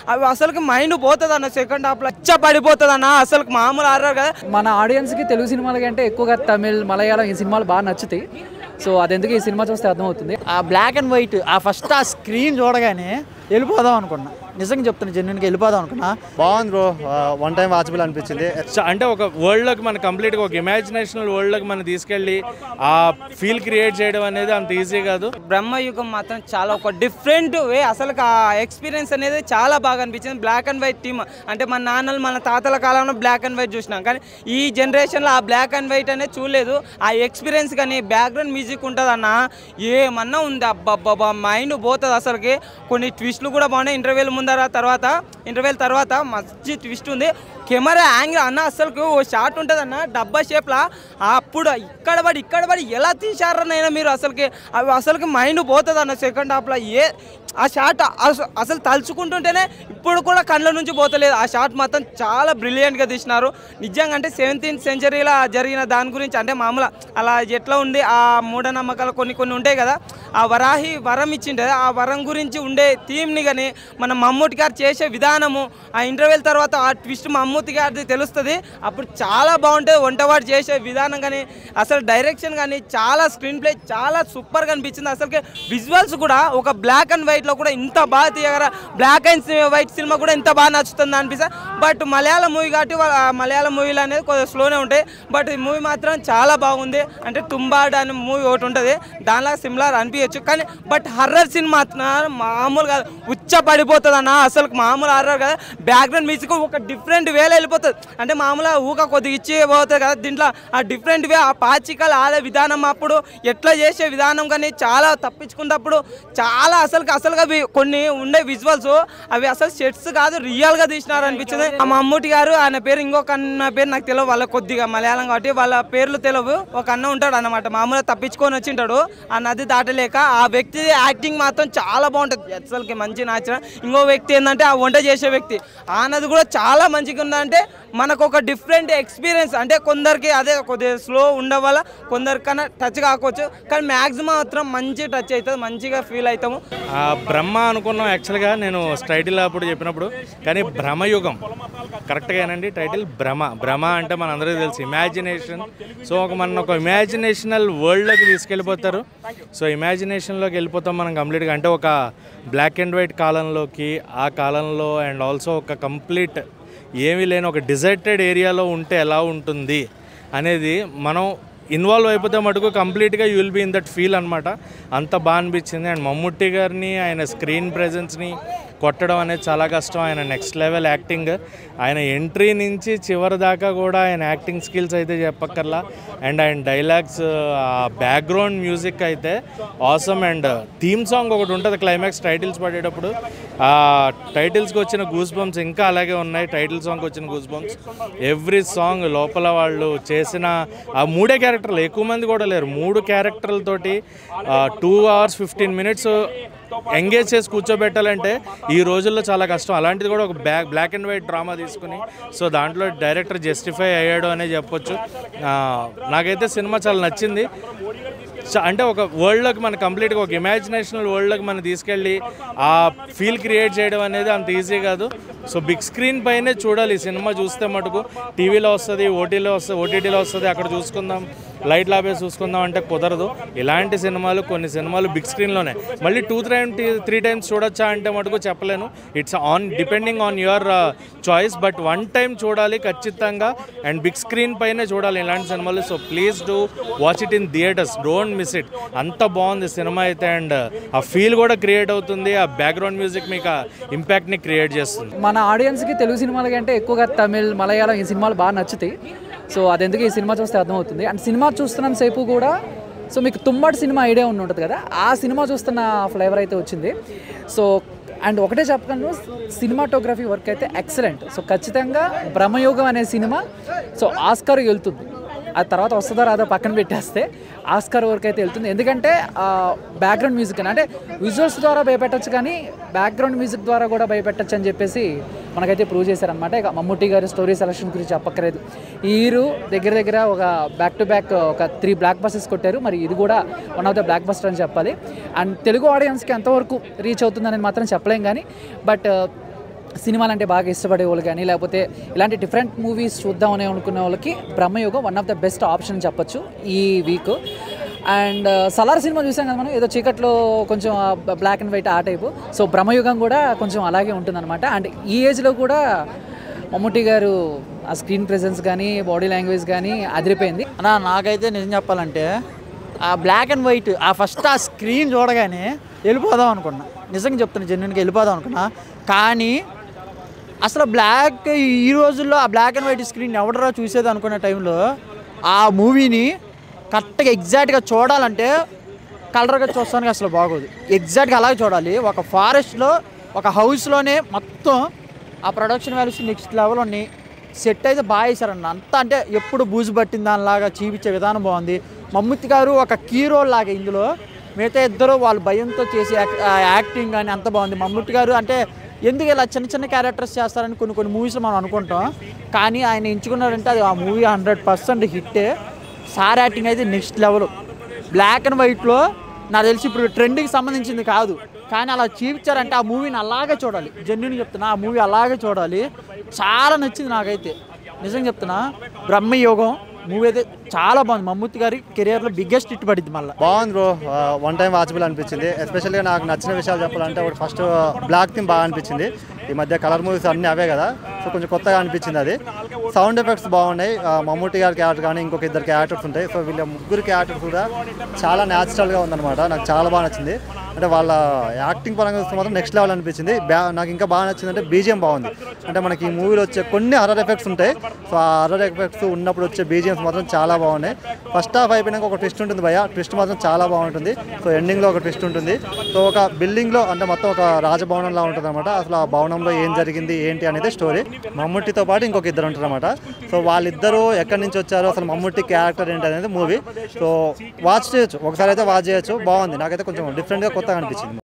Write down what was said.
అవి అసలుకి మైండ్ పోతుంది అన్న సెకండ్ హాఫ్లో ఇచ్చ పడిపోతుంది అన్న అసలు మామూలు ఆడారు కదా మన ఆడియన్స్కి తెలుగు సినిమాల కంటే ఎక్కువగా తమిళ్ మలయాళం ఈ సినిమాలు బాగా నచ్చుతాయి సో అదెందుకు ఈ సినిమా చూస్తే అర్థమవుతుంది ఆ బ్లాక్ అండ్ వైట్ ఆ ఫస్ట్ ఆ స్క్రీన్ చూడగానే వెళ్ళిపోదాం అనుకున్నా నిజంగా చెప్తున్నా జెన్యున్గా వెళ్ళిపోదాం అనుకున్నా బాగుంది బ్రో వన్ టైం వాచబుల్ అనిపించింది చ- అంటే ఒక వరల్డ్లోకి మన కంప్లీట్గా ఒక ఇమాజినేషనల్ వరల్డ్లోకి మనం తీసుకెళ్ళి ఆ ఫీల్ క్రియేట్ చేయడం అనేది అంత ఈజీ కాదు బ్రహ్మయుగం మాత్రం చాలా ఒక డిఫరెంట్ వే అసలు ఆ ఎక్స్పీరియన్స్ అనేది చాలా బాగా అనిపించింది బ్లాక్ అండ్ వైట్ టీమ్ అంటే మన నాన్నలు మన తాతల కాలంలో బ్లాక్ అండ్ వైట్ చూసినాం కానీ ఈ జనరేషన్లో ఆ బ్లాక్ అండ్ వైట్ అనేది చూడలేదు ఆ ఎక్స్పీరియన్స్ కానీ బ్యాక్గ్రౌండ్ మ్యూజిక్ ఉంటుంది అన్న ఏమన్నా ఉంది అబ్బాబ్బా మైండ్ పోతుంది అసలుకి కొన్ని ట్విస్ట్లు కూడా బాగున్నాయి ఇంటర్వ్యూల ముందర తర్వాత ఇంటర్వ్యూల తర్వాత మంచి ట్విస్ట్ ఉంది కెమెరా యాంగిల్ అన్న అసలుకు ఓ షాట్ ఉంటుంది అన్న డబ్బా షేప్లా అప్పుడు ఇక్కడ పడి ఇక్కడ పడి ఎలా తీశారనైనా మీరు అసలుకి అవి అసలుకి మైండ్ పోతుంది అన్న సెకండ్ హాఫ్లో ఏ ఆ షాట్ అస- అసలు తలుచుకుంటుంటేనే ఇప్పుడు కూడా కళ్ళ నుంచి పోతలేదు ఆ షాట్ మాత్రం చాలా బ్రిలియంట్గా తీసినారు నిజంగా అంటే సెవెంటీన్త్ సెంచరీలో జరిగిన దాని గురించి అంటే మామూలు అలా ఎట్లా ఉంది ఆ మూఢనమ్మకాలు కొన్ని కొన్ని ఉంటాయి కదా ఆ వరాహి వరం ఇచ్చిండే ఆ వరం గురించి ఉండే థీమ్ని కానీ మన మమ్మూటి గారు చేసే విధానము ఆ ఇంటర్వెల్ తర్వాత ఆ ట్విస్ట్ మమ్మూతి గారిది తెలుస్తుంది అప్పుడు చాలా బాగుంటుంది వంటవాడు చేసే విధానం కానీ అసలు డైరెక్షన్ కానీ చాలా స్క్రీన్ ప్లే చాలా సూపర్గా అనిపించింది అసలుకి విజువల్స్ కూడా ఒక బ్లాక్ అండ్ వైట్లో కూడా ఇంత బాగా తీయగల బ్లాక్ అండ్ వైట్ సినిమా కూడా ఇంత బాగా నచ్చుతుంది అనిపిస్తుంది బట్ మలయాళం మూవీ కాబట్టి వాళ్ళ- ఆ మలయాళం మూవీలు అనేది కొంచెం స్లోనే ఉంటాయి బట్ ఈ మూవీ మాత్రం చాలా బాగుంది అంటే తుంబాడ్ అనే మూవీ ఒకటి ఉంటుంది దానిలా సిమిలర్ అనిపించచ్చు కానీ బట్ హర్రర్ సినిమా మాత్రం మామూలు కాదు ఉచ్చ పడిపోతుంది అన్న అసలు మామూలు హర్రర్ కదా బ్యాక్గ్రౌండ్ మ్యూజిక్ ఒక డిఫరెంట్ వేలో వెళ్ళిపోతుంది అంటే మామూలుగా ఊక కొద్దిగా ఇచ్చి పోతుంది కదా దీంట్లో ఆ డిఫరెంట్ వే ఆ పాచికలు ఆడే విధానం అప్పుడు ఎట్లా చేసే విధానం కానీ చాలా తప్పించుకున్నప్పుడు చాలా అసలు అసలుగా వి- కొన్ని ఉండే విజువల్స్ అవి అసలు సెట్స్ కాదు రియల్ గా తీసినారు అనిపించింది ఆ మమ్మూటి గారు ఆయన పేరు ఇంకొక అన్న పేరు నాకు తెలియదు వాళ్ళ కొద్దిగా మలయాళం కాబట్టి వాళ్ళ పేర్లు తెలియవు ఒక అన్న ఉంటాడు అన్నమాట మామూలుగా తప్పించుకొని వచ్చింటాడు ఆ నది దాటలేక ఆ వ్యక్తి యాక్టింగ్ మాత్రం చాలా బాగుంటుంది అసలుకి మంచి నాచన ఇంకో వ్యక్తి ఏంటంటే ఆ వంట చేసే వ్యక్తి ఆ నది కూడా చాలా మంచిగా ఉందంటే మనకు ఒక డిఫరెంట్ ఎక్స్పీరియన్స్ అంటే కొందరికి అదే కొద్దిగా స్లో ఉండడం వల్ల కొందరికన్నా టచ్ కాకపోవచ్చు కానీ మ్యాక్సిమం మాత్రం మంచి టచ్ అవుతుంది మంచిగా ఫీల్ అవుతాము ఆ బ్రహ్మ అనుకున్నాం యాక్చువల్గా నేను టైటిల్ అప్పుడు చెప్పినప్పుడు కానీ భ్రమయుగం కరెక్ట్గానండి టైటిల్ భ్రమ భ్రమ అంటే మన అందరికీ తెలుసు ఇమాజినేషన్ సో ఒక మన ఒక ఇమాజినేషనల్ వరల్డ్లోకి తీసుకెళ్ళిపోతారు సో ఇమాజినేషన్లోకి వెళ్ళిపోతాం మనం కంప్లీట్గా అంటే ఒక బ్లాక్ అండ్ వైట్ కాలంలోకి ఆ కాలంలో అండ్ ఆల్సో ఒక కంప్లీట్ ఏమీ లేని ఒక డిజర్టెడ్ ఏరియాలో ఉంటే ఎలా ఉంటుంది అనేది మనం ఇన్వాల్వ్ అయిపోతే మటుకు కంప్లీట్గా you will be in that feel అనమాట అంత బాగా అనిపించింది అండ్ మమ్ముట్టి గారిని ఆయన స్క్రీన్ ప్రెజెన్స్ని కొట్టడం అనేది చాలా కష్టం ఆయన నెక్స్ట్ లెవెల్ యాక్టింగ్ ఆయన ఎంట్రీ నుంచి చివరి దాకా కూడా ఆయన యాక్టింగ్ స్కిల్స్ అయితే చెప్పక్కర్లా అండ్ ఆయన డైలాగ్స్ ఆ బ్యాక్గ్రౌండ్ మ్యూజిక్ అయితే ఆసమ్ అండ్ థీమ్ సాంగ్ ఒకటి ఉంటుంది క్లైమాక్స్ టైటిల్స్ పడేటప్పుడు ఆ టైటిల్స్కి వచ్చిన గూస్ బంప్స్ ఇంకా అలాగే ఉన్నాయి టైటిల్ సాంగ్కి వచ్చిన గూస్ బంప్స్ ఎవ్రీ సాంగ్ లోపల వాళ్ళు చేసిన ఆ మూడే క్యారెక్టర్లు ఎక్కువ మంది కూడా లేరు మూడు క్యారెక్టర్లతోటి two hours fifteen minutes engage చేసి కూర్చోబెట్టాలంటే ఈ రోజుల్లో చాలా కష్టం అలాంటిది కూడా ఒక black black and white drama తీసుకుని సో దాంట్లో డైరెక్టర్ జస్టిఫై అయ్యాడు అనే చెప్పొచ్చు ఆ, నాకైతే సినిమా చాలా నచ్చింది చ- అంటే ఒక వరల్డ్లోకి మన కంప్లీట్గా ఒక ఇమాజినేషనల్ వరల్డ్లోకి మనం తీసుకెళ్ళి ఆ ఫీల్ క్రియేట్ చేయడం అనేది అంత ఈజీ కాదు సో బిగ్ స్క్రీన్ పైనే చూడాలి ఈ సినిమా చూస్తే మటుకు టీవీలో వస్తుంది ఓటీలో వస్తుంది ఓటీటీలో వస్తుంది అక్కడ చూసుకుందాం లైట్ లాపేసి చూసుకుందాం అంటే కుదరదు ఇలాంటి సినిమాలు కొన్ని సినిమాలు బిగ్ స్క్రీన్లోనే మళ్ళీ టూ త్రీ త్రీ టైమ్స్ చూడొచ్చా అంటే మటుకు చెప్పలేను it's on depending on your choice but one time చూడాలి ఖచ్చితంగా అండ్ బిగ్ స్క్రీన్ పైనే చూడాలి ఇలాంటి సినిమాలు so please do watch it in theatres don't miss it అంత బాగుంది సినిమా అయితే అండ్ ఆ ఫీల్ కూడా క్రియేట్ అవుతుంది ఆ బ్యాక్గ్రౌండ్ మ్యూజిక్ మీకు ఆ ఇంపాక్ట్ని క్రియేట్ చేస్తుంది మన ఆడియన్స్కి తెలుగు సినిమాల కంటే ఎక్కువగా తమిళ్ మలయాళం ఈ సినిమాలు బాగా నచ్చుతాయి సో అదెందుకు ఈ సినిమా చూస్తే అర్థమవుతుంది అండ్ సినిమా చూస్తున్నంత సేపు కూడా సో మీకు తుమ్మడి సినిమా ఐడియా ఉండి ఉంటుంది కదా ఆ సినిమా చూస్తున్న ఫ్లేవర్ అయితే వచ్చింది సో అండ్ ఒకటే చెప్పగలను సినిమాటోగ్రఫీ వర్క్ అయితే ఎక్సలెంట్ సో ఖచ్చితంగా బ్రహ్మయోగం అనే సినిమా సో ఆస్కార్ వెళ్తుంది ఆ తర్వాత వస్తుందో రాదో పక్కన పెట్టేస్తే ఆస్కార్ వరకు అయితే వెళ్తుంది ఎందుకంటే బ్యాక్గ్రౌండ్ మ్యూజిక్ అని అంటే విజువల్స్ ద్వారా భయపెట్టచ్చు కానీ బ్యాక్గ్రౌండ్ మ్యూజిక్ ద్వారా కూడా భయపెట్టచ్చు అని చెప్పేసి మనకైతే ప్రూవ్ చేశారనమాట ఇక మమ్ముట్టి గారి స్టోరీ సెలక్షన్ గురించి చెప్పక్కర్లేదు ఈ హీరో దగ్గర దగ్గర ఒక బ్యాక్ టు బ్యాక్ ఒక త్రీ బ్లాక్ బస్సెస్ కొట్టారు మరి ఇది కూడా one of the blockbuster and చెప్పాలి అండ్ తెలుగు ఆడియన్స్కి ఎంతవరకు రీచ్ అవుతుందనేది మాత్రం చెప్పలేం కానీ బట్ సినిమాలు అంటే బాగా ఇష్టపడే వాళ్ళు కానీ లేకపోతే ఇలాంటి డిఫరెంట్ మూవీస్ చూద్దామని అనుకునే వాళ్ళకి Bramayugam one of the best option చెప్పొచ్చు ఈ వీక్ అండ్ సలార్ సినిమా చూసాం కదా మనం ఏదో చీకట్లో కొంచెం బ్లాక్ అండ్ వైట్ ఆ టైపు సో బ్రహ్మయుగం కూడా కొంచెం అలాగే ఉంటుందన్నమాట అండ్ ఈ ఏజ్లో కూడా మమ్ముట్టి గారు ఆ స్క్రీన్ ప్రెజెన్స్ కానీ బాడీ లాంగ్వేజ్ కానీ అదిరిపోయింది అన్నా నాకైతే నిజం చెప్పాలంటే ఆ బ్లాక్ అండ్ వైట్ ఆ ఫస్ట్ ఆ స్క్రీన్ చూడగానే వెళ్ళిపోదాం అనుకున్నా నిజంగా చెప్తున్నా జెన్యున్గా వెళ్ళిపోదాం అనుకున్నా కానీ అసలు బ్లాక్ ఈ రోజుల్లో ఆ బ్లాక్ అండ్ వైట్ స్క్రీన్ ఎవడరా చూసేది అనుకునే టైంలో ఆ మూవీని కరెక్ట్గా ఎగ్జాక్ట్గా చూడాలంటే కలర్గా చూస్తానికి అసలు బాగోదు ఎగ్జాక్ట్గా అలాగే చూడాలి ఒక ఫారెస్ట్లో ఒక హౌస్లోనే మొత్తం ఆ ప్రొడక్షన్ వాల్యూస్ నెక్స్ట్ లెవెల్ ఉన్నాయి సెట్ అయితే బాగా వేశారన్న అంతా అంటే ఎప్పుడు బూజు పట్టిన దానిలాగా చూపించే విధానం బాగుంది మమ్ముతి గారు ఒక కీ రోల్ లాగా ఇందులో మిగతా ఇద్దరు వాళ్ళు భయంతో చేసే యాక్- ఆ యాక్టింగ్ కానీ అంత బాగుంది మమ్ముట్టి గారు అంటే ఎందుకు ఇలా చిన్న చిన్న క్యారెక్టర్స్ చేస్తారని కొన్ని కొన్ని మూవీస్లో మనం అనుకుంటాం కానీ ఆయన ఎంచుకున్నారంటే అది ఆ మూవీ హండ్రెడ్ పర్సెంట్ హిట్టే సార్ యాక్టింగ్ అయితే నెక్స్ట్ లెవెల్ బ్లాక్ అండ్ వైట్లో నాకు తెలిసి ఇప్పుడు ట్రెండ్కి సంబంధించింది కాదు కానీ అలా చూపించారంటే ఆ మూవీని అలాగే చూడాలి జెన్యున్ చెప్తున్నా ఆ మూవీ అలాగే చూడాలి చాలా నచ్చింది నాకైతే నిజం చెప్తున్నా బ్రహ్మయోగం మూవీ అయితే చాలా బాగుంది మమ్మూతి గారి కెరియర్లో బిగ్గెస్ట్ హిట్ పడింది మళ్ళీ బాగుంది బ్రో వన్ టైం వాచబుల్ అనిపించింది ఎస్పెషల్గా నాకు నచ్చిన విషయాలు చెప్పాలంటే ఒకటి ఫస్ట్ బ్లాక్ థీమ్ బాగా అనిపించింది ఈ మధ్య కలర్ మూవీస్ అన్నీ అవే కదా సో కొంచెం కొత్తగా అనిపించింది అది సౌండ్ ఎఫెక్ట్స్ బాగున్నాయి ఆ, మమ్మూటి గారి క్యారెక్టర్ కానీ ఇంకొక ఇద్దరు క్యారెక్టర్స్ ఉంటాయి సో వీళ్ళ ముగ్గురు క్యారెక్టర్స్ కూడా చాలా న్యాచురల్గా ఉందన్నమాట నాకు చాలా బాగా నచ్చింది అంటే వాళ్ళ యాక్టింగ్ పరంగా చూస్తే మాత్రం నెక్స్ట్ లెవెల్ అనిపించింది బ్యా- నాకు ఇంకా బాగా నచ్చింది అంటే బీజిఎం బాగుంది అంటే మనకి ఈ మూవీలో వచ్చే కొన్ని హర్రర్ ఎఫెక్ట్స్ ఉంటాయి సో ఆ హర్రర్ ఎఫెక్ట్స్ ఉన్నప్పుడు వచ్చే బీజిఎమ్స్ మాత్రం చాలా బాగున్నాయి ఫస్ట్ హాఫ్ అయిపోయినాక ఒక ట్విస్ట్ ఉంటుంది భయ ట్విస్ట్ మాత్రం చాలా బాగుంటుంది సో ఎండింగ్లో ఒక ట్విస్ట్ ఉంటుంది సో ఒక బిల్డింగ్లో అంటే మొత్తం ఒక రాజభవనంలా ఉంటుంది అనమాట అసలు ఆ భవనంలో ఏం జరిగింది ఏంటి అనేది స్టోరీ మమ్ముట్టితో పాటు ఇంకొక ఇద్దరు ఉంటారు అనమాట సో వాళ్ళిద్దరూ ఎక్కడి నుంచి వచ్చారో అసలు మమ్ముట్టి క్యారెక్టర్ ఏంటి అనేది మూవీ సో వాచ్ చేయొచ్చు ఒకసారి అయితే వాచ్ చేయొచ్చు బాగుంది నాకైతే కొంచెం డిఫరెంట్గా కొత్తగా అనిపించింది